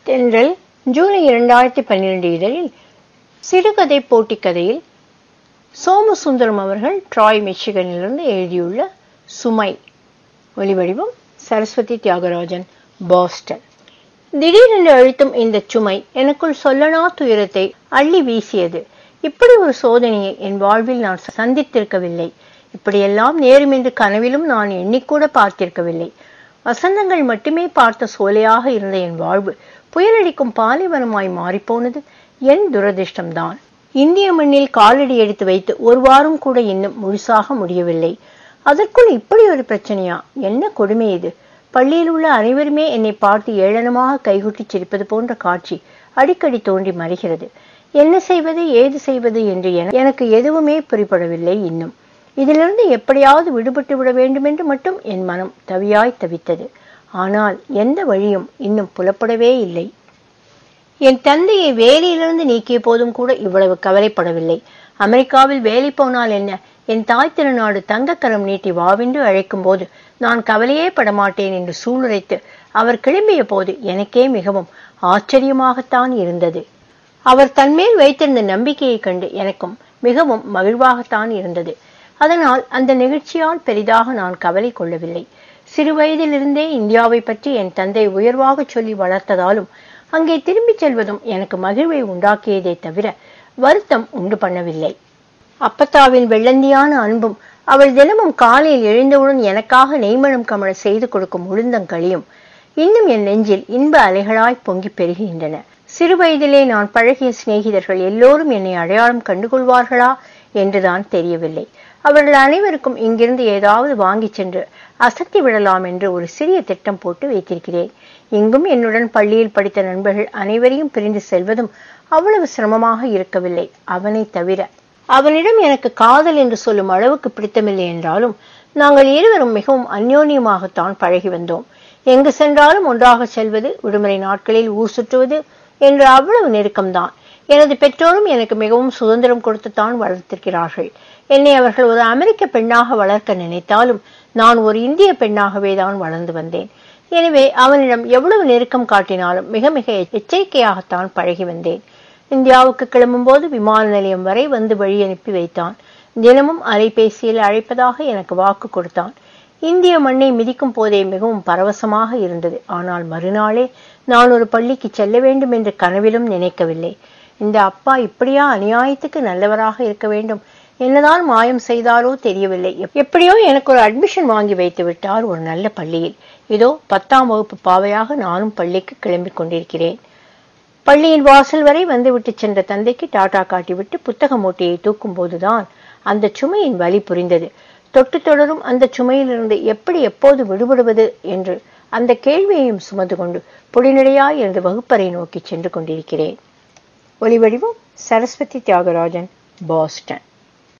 தென்றல் ஜூலை இரண்டாயிரத்தி பன்னிரண்டு இதழில் சிறுகதை போட்டி கதையில் சோமசுந்தரம் அவர்கள் ட்ராய் மிச்சிகனிலிருந்து எழுதியுள்ள சுமை ஒலிவடிவம் சரஸ்வதி தியாகராஜன் பாஸ்டன் திடீரென்று அழுத்தும் இந்த சுமை எனக்குள் சொல்லனா துயரத்தை அள்ளி வீசியது இப்படி ஒரு சோதனையை என் வாழ்வில் நான் சந்தித்திருக்கவில்லை இப்படியெல்லாம் நேரும் என்று கனவிலும் நான் எண்ணிக்கூட பார்த்திருக்கவில்லை வசந்தங்கள் மட்டுமே பார்த்த சோலையாக இருந்த என் வாழ்வு புயலடிக்கும் பாலைவனமாய் மாறிப்போனது என் துரதிர்ஷ்டம்தான் இந்திய மண்ணில் காலடி எடுத்து வைத்து ஒரு வாரம் கூட இன்னும் முழுசாக முடியவில்லை அதற்குள் இப்படி ஒரு பிரச்சனையா என்ன கொடுமை இது பள்ளியில் உள்ள அனைவருமே என்னை பார்த்து ஏளனமாக கைகுட்டி சிரிப்பது போன்ற காட்சி அடிக்கடி தோன்றி மறைகிறது என்ன செய்வது ஏது செய்வது என்று எனக்கு எதுவுமே புரிபடவில்லை இன்னும் இதிலிருந்து எப்படியாவது விடுபட்டு விட வேண்டும் என்று மட்டும் என் மனம் தவியாய் தவித்தது ஆனால் எந்த வழியும் இன்னும் புலப்படவே இல்லை என் தந்தையை வேலையிலிருந்து நீக்கிய போதும் கூட இவ்வளவு கவலைப்படவில்லை அமெரிக்காவில் வேலை போனால் என்ன என் தாய் திருநாடு தங்கக்கரம் நீட்டி வாவென்று அழைக்கும் போது நான் கவலையே படமாட்டேன் என்று சூளுரைத்து அவர் கிளம்பிய போது எனக்கே மிகவும் ஆச்சரியமாகத்தான் இருந்தது அவர் தன்மேல் வைத்திருந்த நம்பிக்கையை கண்டு எனக்கும் மிகவும் மகிழ்வாகத்தான் இருந்தது அதனால் அந்த நிகழ்ச்சியால் பெரிதாக நான் கவலை கொள்ளவில்லை சிறு வயதிலிருந்தே இந்தியாவை பற்றி என் தந்தை உயர்வாக சொல்லி வளர்த்ததாலும் அங்கே திரும்பிச் செல்வதும் எனக்கு மகிழ்வை உண்டாக்கியதே தவிர வருத்தம் உண்டு பண்ணவில்லை அப்பத்தாவின் வெள்ளந்தியான அன்பும் அவள் தினமும் காலையில் எழுந்தவுடன் எனக்காக நெய்மணம் கமல செய்து கொடுக்கும் உளுந்தங்களியும் இன்னும் என் நெஞ்சில் இன்ப அலைகளாய் பொங்கி பெருகின்றன சிறு வயதிலே நான் பழகிய சிநேகிதர்கள் எல்லோரும் என்னை அடையாளம் கண்டுகொள்வார்களா என்றுதான் தெரியவில்லை அவர்கள் அனைவருக்கும் இங்கிருந்து ஏதாவது வாங்கி சென்று அசத்தி விடலாம் என்று ஒரு சிறிய திட்டம் போட்டு வைத்திருக்கிறேன் இங்கும் என்னுடன் பள்ளியில் படித்த நண்பர்கள் அனைவரையும் பிரிந்து செல்வதும் அவ்வளவு சிரமமாக இருக்கவில்லை அவனை தவிர அவனிடம் எனக்கு காதல் என்று சொல்லும் அளவுக்கு பிடித்தமில்லை என்றாலும் நாங்கள் இருவரும் மிகவும் அந்யோன்யமாகத்தான் பழகி வந்தோம் எங்கு சென்றாலும் ஒன்றாக செல்வது விடுமுறை நாட்களில் ஊர் சுற்றுவது என்று அவ்வளவு நெருக்கம்தான் எனது பெற்றோரும் எனக்கு மிகவும் சுதந்திரம் கொடுத்துத்தான் வளர்த்திருக்கிறார்கள் என்னை அவர்கள் ஒரு அமெரிக்க பெண்ணாக வளர்க்க நினைத்தாலும் நான் ஒரு இந்திய பெண்ணாகவே தான் வளர்ந்து வந்தேன் எனவே அவனிடம் எவ்வளவு நெருக்கம் காட்டினாலும் மிக மிக எச்சரிக்கையாகத்தான் பழகி வந்தேன் இந்தியாவுக்கு கிளம்பும் போது விமான நிலையம் வரை வந்து வழி அனுப்பி வைத்தான் தினமும் அலைபேசியில் அழைப்பதாக எனக்கு வாக்கு கொடுத்தான் இந்திய மண்ணை மிதிக்கும் போதே மிகவும் பரவசமாக இருந்தது ஆனால் மறுநாளே நான் ஒரு பள்ளிக்கு செல்ல வேண்டும் என்று கனவிலும் நினைக்கவில்லை இந்த அப்பா இப்படியா அநியாயத்துக்கு நல்லவராக இருக்க வேண்டும் என்னதான் மாயம் செய்தாலோ தெரியவில்லை எப்படியோ எனக்கு ஒரு அட்மிஷன் வாங்கி வைத்து விட்டார் ஒரு நல்ல பள்ளியில் இதோ பத்தாம் வகுப்பு பாவையாக நானும் பள்ளிக்கு கிளம்பி கொண்டிருக்கிறேன் பள்ளியின் வாசல் வரை வந்துவிட்டு சென்ற தந்தைக்கு டாடா காட்டிவிட்டு புத்தக மூட்டையை தூக்கும் போதுதான் அந்த சுமையின் வழி புரிந்தது தொட்டு தொடரும் அந்த சுமையிலிருந்து எப்படி எப்போது விடுபடுவது என்று அந்த கேள்வியையும் சுமந்து கொண்டு பொடிநடையாய் எனது வகுப்பறை நோக்கி சென்று கொண்டிருக்கிறேன் ஒலிவடிவம் சரஸ்வதி தியாகராஜன் பாஸ்டன்